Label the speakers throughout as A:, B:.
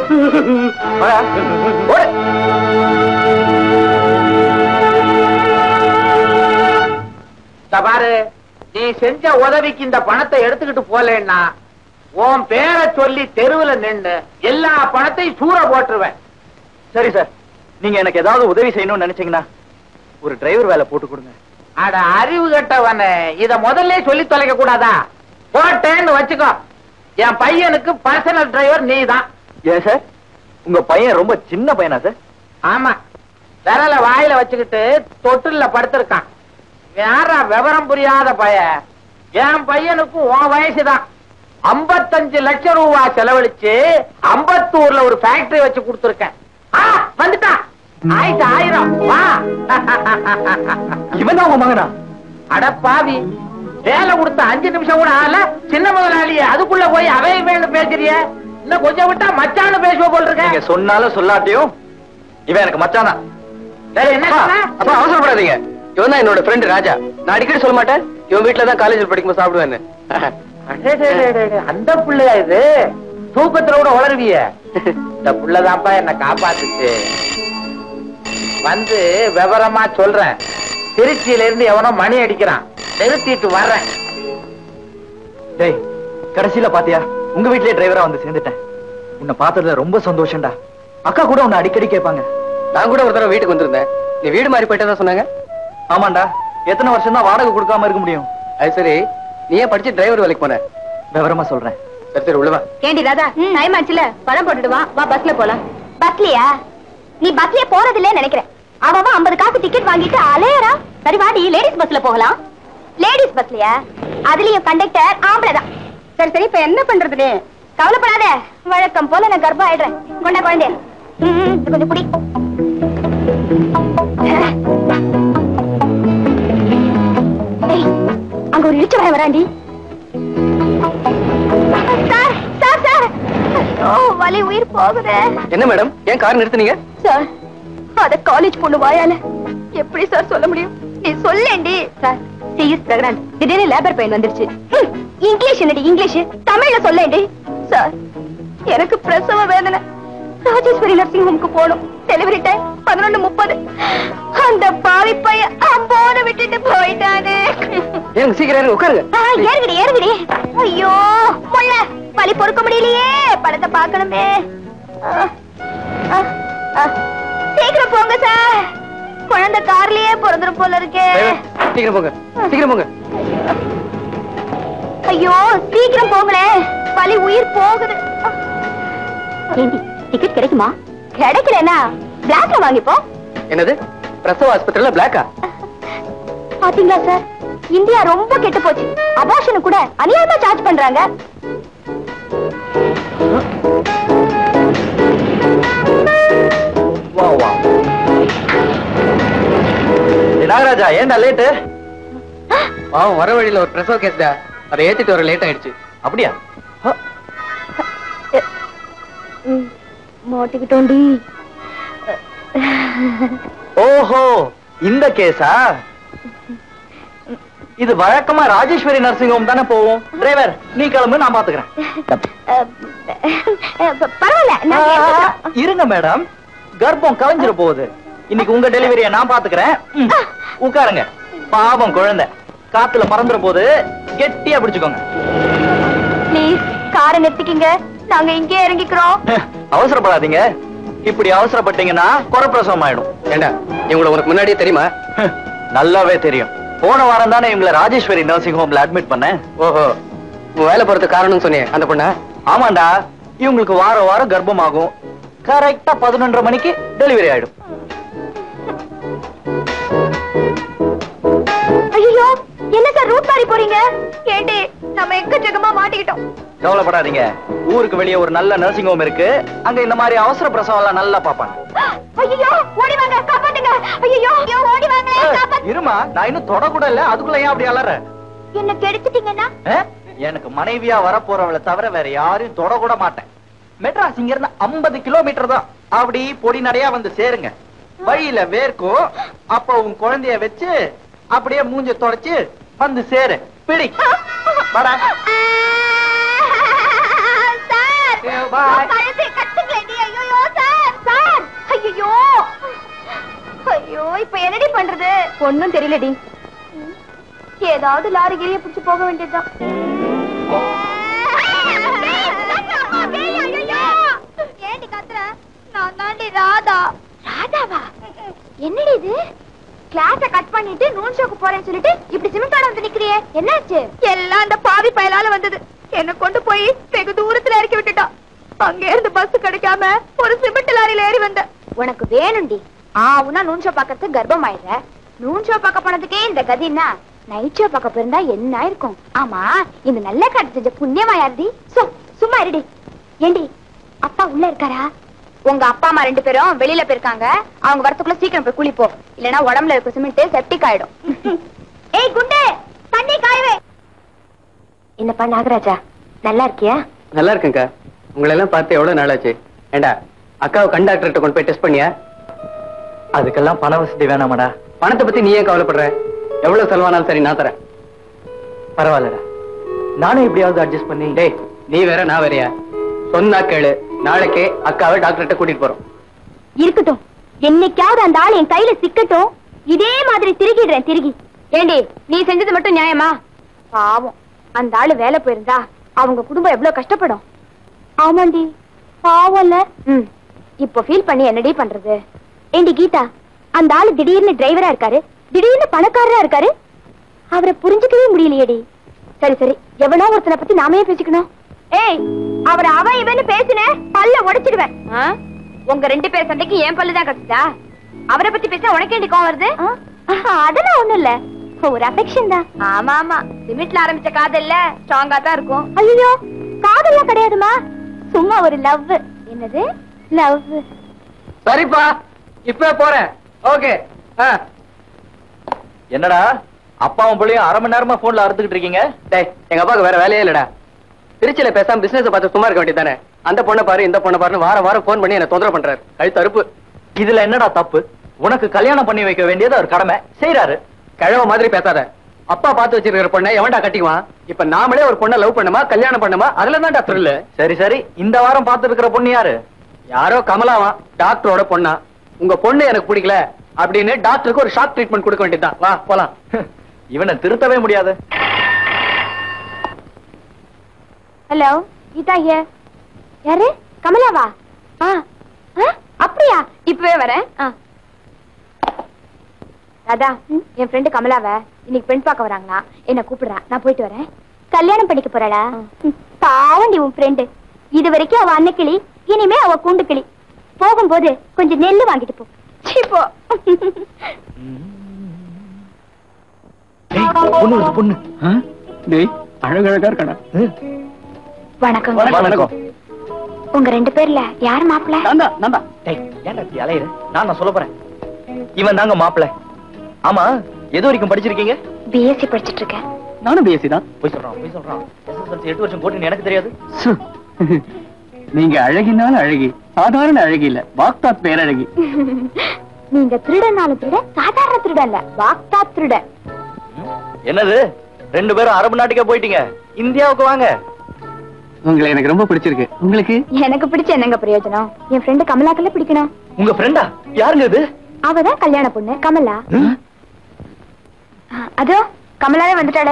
A: போடா. போடு.
B: இந்த பாரு நீ செஞ்ச உதவிக்கு இந்த பணத்தை எடுத்துக்கிட்டு போலேன்னா உன் பேரை சொல்லி தெருவுல நின்னு எல்லா பணத்தையும் சூற போட்டுருவேன்
A: சரி சார் நீங்க எனக்கு ஏதாவது உதவி செய்யணும்னு நினைச்சீங்கன்னா ஒரு டிரைவர் வேலை போட்டு கொடுங்க
B: அட அறிவு கட்டவனே இத முதல்ல சொல்லி தொலைக்க கூடாதா போட்டேன்னு வச்சுக்கோ என் பையனுக்கு பர்சனல் டிரைவர் நீ தான்
A: ஏன் சார் உங்க பையன் ரொம்ப சின்ன பையனா சார்
B: ஆமா விரல வாயில வச்சுக்கிட்டு தொட்டில்ல படுத்திருக்கான் யாரா விவரம் புரியாத பையன் என் பையனுக்கும் உன் வயசுதான் ஐம்பத்தஞ்சு லட்சம் ரூபாய் செலவழிச்சு அம்பத்தூர்ல ஒரு ஃபேக்டரி வச்சு கொடுத்துருக்கேன் ஆ, வந்துட்டான் ஆயிட்டு ஆயிரம் வா
A: இவன் தான் உங்க மகனா
B: அட பாவி வேலை கொடுத்த அஞ்சு நிமிஷம் கூட ஆகல சின்ன முதலாளி அதுக்குள்ள போய் அவை வேணும் பேசுறிய இன்னும் கொஞ்சம் விட்டா மச்சான்னு பேசுவ போல்
A: நீங்க
B: இருக்க
A: சொன்னாலும் சொல்லாட்டியும் இவன் எனக்கு மச்சான் தான்
B: சரி என்ன சொன்ன?
C: அப்பா அவசரப்படாதீங்க இவன் தான் என்னோட ஃப்ரெண்ட் ராஜா நான் அடிக்கடி சொல்ல மாட்டேன் இவன் வீட்டுல தான் காலேஜில் படிக்கும்போது சாப்பிடுவேன்னு
B: அடே, டே, டே, டே, டே, அந்த புள்ளையா இது தூக்கத்துல கூட உளருவிய இந்த புள்ளதான்ப்பா என்ன காப்பாத்துச்சு வந்து விவரமா சொல்றேன் திருச்சியில இருந்து எவனோ மணி அடிக்கிறான் நிறுத்திட்டு வர்றேன்
A: டேய் கடைசியில பாத்தியா உங்க வீட்லயே டிரைவரா வந்து சேர்ந்துட்டேன் உன்னை பார்த்ததுல ரொம்ப சந்தோஷம்டா அக்கா கூட உன்னை அடிக்கடி கேட்பாங்க
C: நான் கூட ஒரு தடவை வீட்டுக்கு வந்திருந்தேன் நீ வீடு மாறி போயிட்டதா சொன்னாங்க
A: ஆமாண்டா எத்தனை வருஷம் தான் வாடகை கொடுக்காம இருக்க முடியும்
C: அது சரி நீ ஏன் படிச்சு டிரைவர் வேலைக்கு போன
A: விவரமா சொல்றேன்
C: சரி சரி உள்ளவா
D: ஏண்டி ராதா டைம் ஆச்சுல பழம் போட்டுட்டு வா வா பஸ்ல போலாம் பஸ்லயா நீ பஸ்லயே போறதில்லே நினைக்கிறேன் அவன் ஐம்பது காசு டிக்கெட் வாங்கிட்டு அலையறா சரி வாடி லேடிஸ் பஸ்ல போகலாம் லேடிஸ் பஸ்லயா அதுலயும் கண்டக்டர் ஆம்பளை தான் சரி சரி இப்ப என்ன பண்றது கவலைப்படாத வழக்கம் போல நான் கர்ப்பம் ஆயிடுறேன் கொண்டா குழந்தைய ம், ம், இது கொஞ்சம் குடி ஏய், அங்க ஒரு இழிச்ச வர வராண்டி சார் சார் சார் ஓ வலி உயிர் போகுதே
C: என்ன மேடம் ஏன் கார் நிறுத்துனீங்க
D: சார் அத காலேஜ் பொண்ணு வாயால எப்படி சார் சொல்ல முடியும் நீ சொல்லேண்டி சார் சி இஸ் பிரெக்னன்ட் திடீர்னு லேபர் பெயின் வந்துருச்சு ஹம், இங்கிலீஷ் என்னடி இங்கிலீஷ் தமிழ்ல சொல்லேண்டி சார் எனக்கு பிரசவ வேதனை ராஜேஸ்வரி நர்சிங் ஹோம்க்கு போகணும் டெலிவரி டைம் பதினொன்னு முப்பது அந்த பாவி பையன் போன விட்டுட்டு போயிட்டானே
C: ஏங்க சீக்கிரம் ஏறுங்க, உட்காருங்க
D: ஆ, ஏறுங்கடி ஏறுங்கடி ஐயோ முள்ள வலி பொறுக்க முடியலையே படத்தை பார்க்கணுமே ஆ, ஆ, ஆ. சீக்கிரம் போங்க சார் குழந்தை கார்லயே பிறந்துரும் போல இருக்கே
C: டிரைவர், சீக்கிரம் போங்க சீக்கிரம் போங்க
D: ஐயோ சீக்கிரம் போங்களேன் வலி உயிர் போகுது ஏண்டி டிக்கெட் கிடைக்குமா கிடைக்கலனா பிளாக்ல வாங்கிப்போம்
C: என்னது பிரசவ ஆஸ்பத்திரியில பிளாக்கா
D: பாத்தீங்களா சார் இந்தியா ரொம்ப கெட்டு போச்சு அபாஷனு கூட அநியாயமா சார்ஜ் பண்றாங்க
A: வா வா டேய் நாகராஜா ஏன்டா லேட்டு
C: பாவம் வர வழியில ஒரு பிரசவ கேஸ்டா அதை ஏத்திட்டு வர லேட் ஆயிடுச்சு
A: அப்படியா அ,
D: மாட்டிக்கிட்டோண்டி
A: ஓஹோ இந்த கேஸா இது வழக்கமா ராஜேஸ்வரி நர்சிங் ஹோம் தானே போவோம் டிரைவர் நீ கிளம்பு நான் பாத்துக்கிறேன்
D: பரவாயில்ல நான்
A: ஆ,
D: எடுத்துக்கிறேன்.
A: இருங்க மேடம் கர்ப்பம் கலைஞ்சிட போகுது இன்னைக்கு உங்க டெலிவரியை நான் பாத்துக்கிறேன் ம், உட்காருங்க பாவம் குழந்தை காத்துல மறந்துற போது கெட்டியா பிடிச்சுக்கோங்க
D: ப்ளீஸ் காரை நிறுத்திக்கிங்க நாங்க இங்கே இறங்கிக்கிறோம்
A: அவசரப்படாதீங்க இப்படி அவசரப்பட்டீங்கன்னா குறப்பிரசவம் ஆயிடும்
C: ஏண்டா இவங்களை உனக்கு முன்னாடியே தெரியுமா
A: நல்லாவே தெரியும் போன வாரம் தானே இவங்களை ராஜேஸ்வரி நர்சிங் ஹோம்ல அட்மிட் பண்ணேன்
C: ஓஹோ உன் வேலை போறதுக்கு காரணம்னு சொன்னியே அந்த பொண்ணா
A: ஆமாண்டா இவங்களுக்கு வாரம் வாரம் கர்ப்பமாகும் கரெக்டா பதினொன்றரை மணிக்கு டெலிவரி ஆயிடும்
D: ஐயோ என்ன சார் ரூட் மாறி போறீங்க ஏண்டி நம்ம எக்கச்சக்கமா மாட்டிக்கிட்டோம்
A: கவலைப்படாதீங்க ஊருக்கு வெளியே ஒரு நல்ல நர்சிங் ஹோம் இருக்கு அங்க இந்த மாதிரி அவசர பிரசவம் எல்லாம் நல்லா பாப்பாங்க
D: ஐயோ ஓடி வாங்க காப்பாத்துங்க ஐயோ ஐயோ ஓடி வாங்க காப்பாத்து
A: இருமா நான் இன்னும் தொட கூட இல்ல அதுக்குள்ள ஏன் அப்படி அலற
D: என்ன கெடுத்துட்டீங்கன்னா
A: எனக்கு மனைவியா வரப்போறவளை தவிர வேற யாரையும் தொட கூட மாட்டேன் மெட்ராஸ் இங்க இருந்து ஐம்பது கிலோமீட்டர் தான் அப்படி பொடி நடையா வந்து சேருங்க வழியில வேர்க்கும் அப்ப உன் குழந்தைய வச்சு அப்படியே மூஞ்ச தொடச்சு வந்து சேரு பிடி வாடா.
D: Sir
A: Yeah, bye.
D: கழுத்தை கட்டுங்களேடி ஐயோ ஐயோ இப்ப என்னடி பண்றது ஒண்ணும் தெரியலடி ஏதாவது லாரி கிரிய பிடிச்சு போக வேண்டியதுதான் ஏண்டி கத்துற நான் தாண்டி ராதா ராதாவா என்னடி இது கிளாஸ கட் பண்ணிட்டு நூன் ஷோக்கு போறேன்னு சொல்லிட்டு இப்படி சிமெண்டோட வந்து நிக்கிறியே என்னாச்சு எல்லாம் அந்த பாவி பயலால வந்தது என்ன கொண்டு போய் வெகு தூரத்துல இறக்கி விட்டுட்டான் அங்க இருந்து பஸ் கிடைக்காம ஒரு சிமெண்ட் லாரியில ஏறி வந்த உனக்கு வேணும்டி ஆவுனா நூன் ஷோ பாக்கிறதுக்கு கர்ப்பம் ஆயிடுற நூன் ஷோ பார்க்க போனதுக்கே இந்த கதின்னா நைட் ஷோ பார்க்க போயிருந்தா என்ன இருக்கும் ஆமா இந்த நல்ல காட்டு செஞ்ச புண்ணியமா யாருடி சு சும்மா இருடி ஏண்டி அப்பா உள்ள இருக்காரா உங்க அப்பா அம்மா ரெண்டு பேரும் வெளியில போயிருக்காங்க அவங்க வரத்துக்குள்ள சீக்கிரம் போய் குளிப்போ இல்லனா உடம்புல இருக்க சிமெண்ட் செப்டிக் ஆயிடும் ஏய் குண்டு தண்ணி காயவே என்னப்பா நாகராஜா நல்லா இருக்கியா
C: நல்லா இருக்கேன்க்கா உங்களை எல்லாம் பார்த்து எவ்வளவு நாள் ஆச்சு ஏண்டா அக்காவை கண் டாக்டர்கிட்ட கொண்டு போய் டெஸ்ட் பண்ணியா
A: அதுக்கெல்லாம் பண வசதி வேணாமடா
C: பணத்தை பத்தி நீ ஏன் கவலைப்படுற எவ்வளவு செலவானாலும் சரி நான் தரேன்
A: பரவாயில்லடா நானும் எப்படியாவது அட்ஜஸ்ட் பண்ணி
C: டேய் நீ வேற நான் வேறயா சொன்னா கேளு நாளைக்கே அக்காவை டாக்டர்கிட்ட கூட்டிட்டு போறோம்
D: இருக்கட்டும் என்னைக்காவது அந்த ஆள் என் கையில சிக்கட்டும் இதே மாதிரி திருகிடுறேன் திருகி ஏண்டி நீ செஞ்சது மட்டும் நியாயமா பாவம் அந்த ஆளு வேலை போயிருந்தா அவங்க குடும்பம் எவ்வளவு கஷ்டப்படும் ஆமாண்டி பாவம்ல ம் இப்போ ஃபீல் பண்ணி என்னடி பண்றது ஏண்டி கீதா அந்த ஆளு திடீர்னு டிரைவரா இருக்காரு திடீர்னு பணக்காரரா இருக்காரு அவரை புரிஞ்சுக்கவே முடியலையேடி சரி சரி எவனோ ஒருத்தனை பத்தி நாமே பேசிக்கணும் ஏய் அவர் அவ இவன்னு பேசின பல்ல உடைச்சிடுவேன் ஆ? உங்க ரெண்டு பேர் சண்டைக்கு என் பல்லு தான் கிடைச்சதா அவரை பத்தி பேச உனக்கு ஏண்டி கோவம் வருது அதெல்லாம் ஒண்ணும் இல்ல ஒரு அஃபெக்ஷன் தான் ஆமா ஆமா லிமிட்ல ஆரம்பிச்ச காதல்ல ஸ்ட்ராங்கா தான் இருக்கும் ஐயோ காதல்லாம் கிடையாதுமா சும்மா ஒரு லவ் என்னது லவ்
C: சரிப்பா இப்ப போறேன் ஓகே
A: என்னடா அப்பாவும் பிள்ளையும் அரை மணி நேரமா போன்ல அறுத்துக்கிட்டு இருக்கீங்க
C: டேய் எங்க அப்பாவுக்கு வேற வேலையே இல்லடா திருச்சியில பேசாம பிசினஸ் பார்த்து சும்மா இருக்க வேண்டியதானே அந்த பொண்ணை பாரு இந்த பொண்ணை பாருன்னு வாரம் வாரம் போன் பண்ணி என்ன தொந்தரவு பண்றாரு கழுத்து அறுப்பு
A: இதுல என்னடா தப்பு உனக்கு கல்யாணம் பண்ணி வைக்க வேண்டியது ஒரு கடமை செய்யறாரு
C: கிழவ மாதிரி பேசாத அப்பா பார்த்து வச்சிருக்கிற பொண்ணை எவன்டா கட்டிக்குவான் இப்ப நாமளே ஒரு பொண்ணை லவ் பண்ணுமா கல்யாணம் பண்ணுமா அதுல தான்டா த்ரில்லு
A: சரி சரி இந்த வாரம் பார்த்து இருக்கிற பொண்ணு யாரு
C: யாரோ கமலாவா டாக்டரோட பொண்ணா உங்க பொண்ணு எனக்கு பிடிக்கல அப்படின்னு டாக்டருக்கு ஒரு ஷாக் ட்ரீட்மெண்ட் கொடுக்க வேண்டியதுதான் வா போலாம்
A: இவனை திருத்தவே முடியாது
D: ஹலோ கீதா ஹியர் யாரு கமலாவா ஆ ஆ, அப்படியா இப்பவே வரேன் ஆ. ராதா என் ஃப்ரெண்டு கமலாவ இன்னைக்கு பெண் பார்க்க வராங்களா என்ன கூப்பிடுறா நான் போயிட்டு வரேன் கல்யாணம் பண்ணிக்க போறாளா பாவண்டி உன் ஃப்ரெண்டு இது வரைக்கும் அவ அன்னைக்கிளி இனிமே அவ கூண்டு கிளி போகும்போது கொஞ்சம் நெல்லு வாங்கிட்டு போ சீ, போ
A: ஏய், பொண்ணு வருது, பொண்ணு ஆ?
C: டேய் அழகழகா இருக்கடா
D: வணக்கம்
A: வணக்கம்
D: உங்க ரெண்டு பேர்ல யார் மாப்பிள்ள
C: நான்தா நான்தா
A: டேய், ஏன்டா இப்படி அலையுற? நான் நான் சொல்ல போறேன் இவன் தாங்க மாப்பிள ஆமா எது வரைக்கும் படிச்சிருக்கீங்க
D: பிஎஸ்சி படிச்சிட்டு இருக்கேன்
C: நானும் பிஎஸ்சி தான்
A: போய் சொல்றான் போய் சொல்றான் SSLC எட்டு வருஷம் போட்டுன்னு எனக்கு தெரியாது
C: நீங்க அழகினால அழகி சாதாரண அழகி இல்ல வாக்தாத் பேரழகி
D: நீங்க திருடனாலும் திருட சாதாரண திருடன் இல்ல வாக்தா திருடன்
A: என்னது ரெண்டு பேரும் அரபு நாட்டுக்கே போயிட்டீங்க இந்தியாவுக்கு வாங்க
C: உங்களை எனக்கு ரொம்ப பிடிச்சிருக்கு உங்களுக்கு
D: எனக்கு பிடிச்ச என்னங்க பிரயோஜனம் என் ஃப்ரெண்டு கமலாக்கல்ல பிடிக்கணும்
A: உங்க ஃப்ரெண்டா யாருங்க இது
D: அவதான் கல்யாண பொண்ணு கமலா ஆ, அதோ கமலாவே வந்துட்டாளே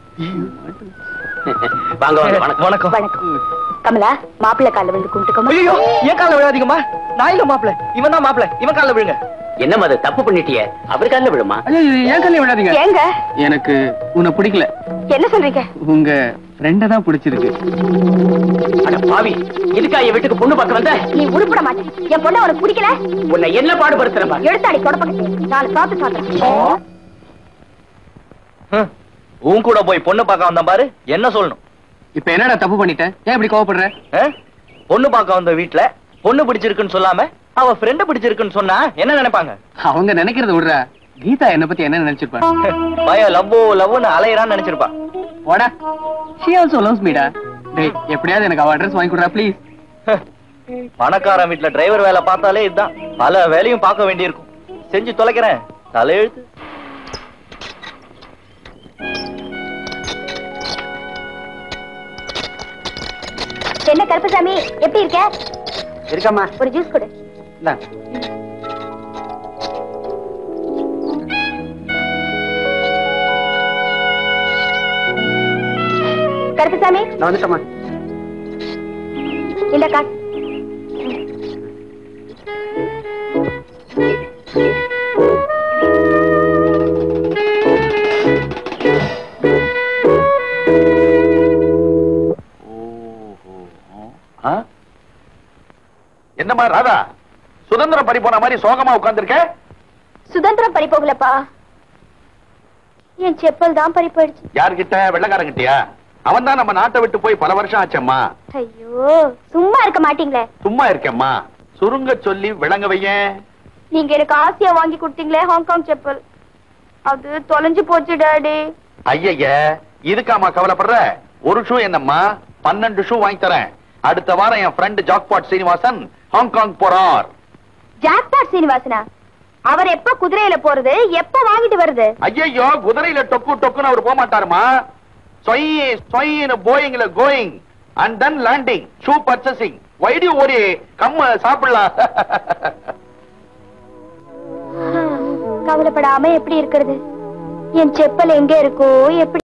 C: வாங்க
A: வணக்கம்
D: வணக்கம் கமலா மாப்பிள்ளை கால விழுந்து கும்பிட்டுக்கோமா
A: ஐயோ ஏன் கால விழாதீங்கம்மா நான் இல்ல மாப்பிள இவன் தான் மாப்பிள இவன் கால விழுங்க
B: என்னம்மா அது தப்பு பண்ணிட்டியே அவர் கல்ல விடுமா
C: ஏன் கல்யாணம் விடாதீங்க
D: ஏங்க
C: எனக்கு உன்னை பிடிக்கல
D: என்ன சொல்றீங்க
C: உங்க ஃப்ரெண்ட தான் பிடிச்சிருக்கு
B: அட பாவி இதுக்கா என் வீட்டுக்கு பொண்ணு பார்க்க வந்த
D: நீ உருப்பட மாட்டேன் என் பொண்ணு உனக்கு பிடிக்கல
B: உன்னை என்ன பாடுபடுத்துற பாரு
D: எழுத்தாடி தொடப்பக்கட்டு நாலு சாத்து சாத்துறேன்
A: ஹம். உன் கூட போய் பொண்ணு பார்க்க வந்தேன் பாரு என்ன சொல்லணும்
C: இப்ப என்னடா தப்பு பண்ணிட்டேன் ஏன் இப்படி கோவப்படுற
A: ஆ? பொண்ணு பார்க்க வந்த வீட்ல பொண்ணு பிடிச்சிருக்குன்னு சொல்லாம அவ ஃப்ரெண்ட் பிடிச்சிருக்குன்னு சொன்னா என்ன நினைப்பாங்க
C: அவங்க நினைக்கிறத விடுறா கீதா என்ன பத்தி என்ன நினைச்சிருப்பாங்க
A: பய லவ்வோ லவ்னு அலையறான்னு நினைச்சிருப்பா
C: வாடா she also loves me டா டேய் எப்படியாவது எனக்கு அவ அட்ரஸ் வாங்கி கொடுறா ப்ளீஸ்
A: பணக்காரன் வீட்ல டிரைவர் வேலை பார்த்தாலே இதுதான் பல வேலையும் பார்க்க வேண்டியிருக்கும் செஞ்சு தொலைக்கிறேன் தலையெழுத்து
D: என்ன கருப்பசாமி எப்படி இருக்க
C: இருக்காமா
D: ஒரு ஜூஸ் கொடு
C: இந்தா
D: கருப்புசாமி
C: நான் வந்துட்டேம்மா
D: இந்த காசு
E: ஆ? என்னம்மா ராதா சுதந்திரம் பறி போன மாதிரி சோகமா உட்கார்ந்திருக்க
D: சுதந்திரம் பறி போகலப்பா என் செப்பல் தான் பறி போயிடுச்சு
E: யார்கிட்ட வெள்ளக்காரங்கிட்டயா அவன் தான் நம்ம நாட்டை விட்டு போய் பல வருஷம் ஆச்சம்மா
D: ஐயோ சும்மா இருக்க மாட்டீங்களே
E: சும்மா இருக்கேம்மா சுருங்க சொல்லி விளங்க வையேன்
D: நீங்க எனக்கு ஆசையா வாங்கி கொடுத்தீங்களே ஹாங்காங் செப்பல் அது தொலைஞ்சு போச்சு டாடி
E: ஐயய்ய இதுக்காமா கவலைப்படுற ஒரு ஷூ என்னம்மா பன்னெண்டு ஷூ வாங்கி தரேன் அடுத்த வாரம் என் ஃப்ரெண்ட் ஜாக்பாட் சீனிவாசன் ஹாங்காங் போறார்
D: ஜாக்பாட் சீனிவாசனா அவர் எப்ப குதிரையில போறது எப்ப வாங்கிட்டு வருது
E: ஐயையோ குதிரையில டொக்கு டொக்குன்னு அவர் போக மாட்டாருமா சொய் சொயின்னு போயிங்ல going and then landing shoe purchasing வைடி ஓரி கம்ம சாப்பிடலாம்
D: கவலைப்படாம எப்படி இருக்கிறது என் செப்பல் எங்க இருக்கோ எப்படி